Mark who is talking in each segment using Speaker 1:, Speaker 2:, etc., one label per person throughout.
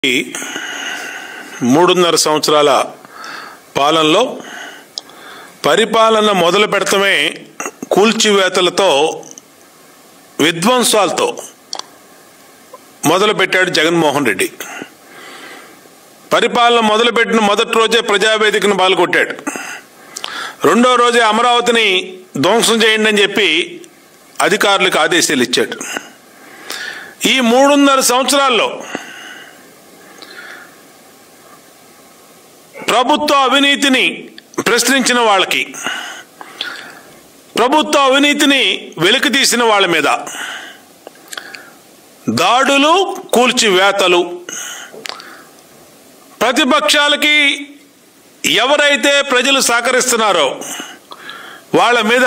Speaker 1: ఈ మూడున్నర సంవత్సరాల పాలనలో పరిపాలన మొదలు పెడతమే కూల్చివేతలతో విధ్వంసాలతో మొదలుపెట్టాడు జగన్మోహన్ రెడ్డి పరిపాలన మొదలుపెట్టిన మొదటి రోజే ప్రజావేదికను పాల్గొట్టాడు రెండో రోజే అమరావతిని ధ్వంసం చేయండి అని చెప్పి అధికారులకు ఆదేశాలు ఇచ్చాడు ఈ మూడున్నర సంవత్సరాల్లో ప్రభుత్వ అవినీతిని ప్రశ్నించిన వాళ్ళకి ప్రభుత్వ అవినీతిని వెలికి తీసిన వాళ్ళ మీద దాడులు కూల్చివేతలు ప్రతిపక్షాలకి ఎవరైతే ప్రజలు సహకరిస్తున్నారో వాళ్ళ మీద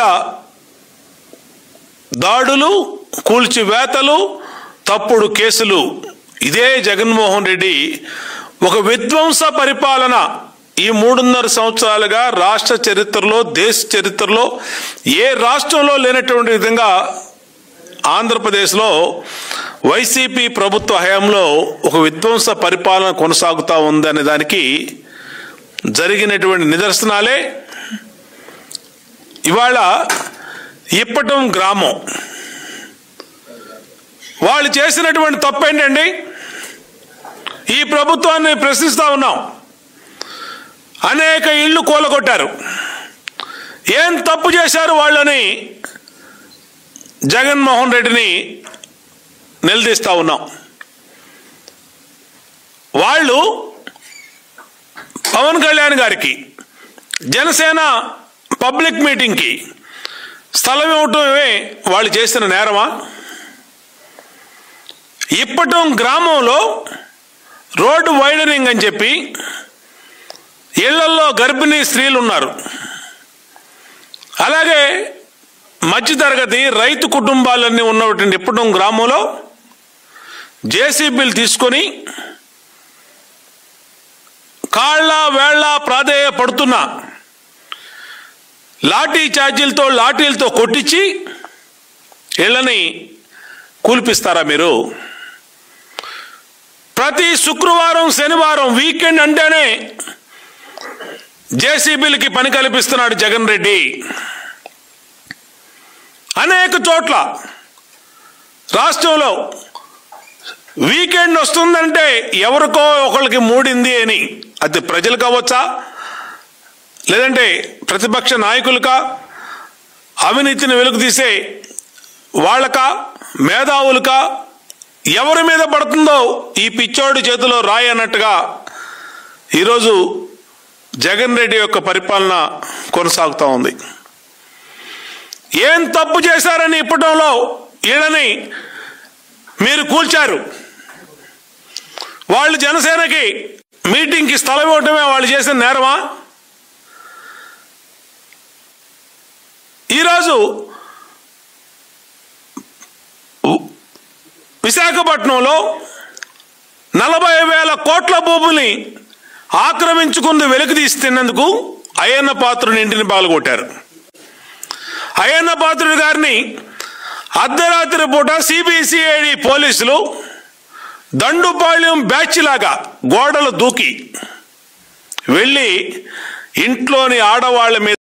Speaker 1: దాడులు కూల్చివేతలు తప్పుడు కేసులు ఇదే జగన్మోహన్ రెడ్డి ఒక విధ్వంస పరిపాలన ఈ మూడున్నర సంవత్సరాలుగా రాష్ట్ర చరిత్రలో దేశ చరిత్రలో ఏ రాష్ట్రంలో లేనటువంటి విధంగా ఆంధ్రప్రదేశ్లో వైసీపీ ప్రభుత్వ హయాంలో ఒక విధ్వంస పరిపాలన కొనసాగుతూ ఉందనే దానికి జరిగినటువంటి నిదర్శనాలే ఇవాళ ఇప్పటం గ్రామం వాళ్ళు చేసినటువంటి తప్పు ఏంటండి ఈ ప్రభుత్వాన్ని ప్రశ్నిస్తా ఉన్నాం అనేక ఇళ్ళు కూలగొట్టారు ఏం తప్పు చేశారు వాళ్ళని జగన్మోహన్ రెడ్డిని నిలదీస్తా ఉన్నాం వాళ్ళు పవన్ కళ్యాణ్ గారికి జనసేన పబ్లిక్ మీటింగ్కి స్థలం ఇవ్వటమే వాళ్ళు చేసిన నేరమా ఇప్పటం గ్రామంలో రోడ్డు వైడనింగ్ అని చెప్పి ఇళ్లలో గర్భిణీ స్త్రీలు ఉన్నారు అలాగే మధ్యతరగతి రైతు కుటుంబాలన్నీ ఉన్నటువంటి ఇప్పటం గ్రామంలో జేసీబీలు తీసుకొని కాళ్ళ వేళ్ల ప్రాధేయ పడుతున్న లాఠీ ఛార్జీలతో లాఠీలతో కొట్టించి ఇళ్ళని కూల్పిస్తారా మీరు ప్రతి శుక్రవారం శనివారం వీకెండ్ అంటేనే జేసీబీలకి పని కల్పిస్తున్నాడు జగన్ రెడ్డి అనేక చోట్ల రాష్ట్రంలో వీకెండ్ వస్తుందంటే ఎవరికో ఒకరికి మూడింది అని అది ప్రజలు కావచ్చా లేదంటే ప్రతిపక్ష నాయకులకా అవినీతిని వెలుగు తీసే వాళ్ళకా మేధావులకా ఎవరి మీద పడుతుందో ఈ పిచ్చోడి చేతిలో రాయి అన్నట్టుగా ఈరోజు జగన్ రెడ్డి యొక్క పరిపాలన కొనసాగుతూ ఉంది ఏం తప్పు చేశారని ఇప్పటంలో వీళ్ళని మీరు కూల్చారు వాళ్ళు జనసేనకి మీటింగ్కి స్థలం ఇవ్వటమే వాళ్ళు చేసిన నేరమా ఈరోజు విశాఖపట్నంలో నలభై వేల కోట్ల భూముల్ని ఆక్రమించుకుంది వెలికి తీస్తున్నందుకు అయ్యన్న పాత్రుని ఇంటిని పాల్గొట్టారు అయ్యన్న పాత్రుడి గారిని అర్ధరాత్రి పూట సిబిసిఐడి పోలీసులు దండుపాళ్యం బ్యాచ్ లాగా గోడలు దూకి వెళ్ళి ఇంట్లోని ఆడవాళ్ల మీద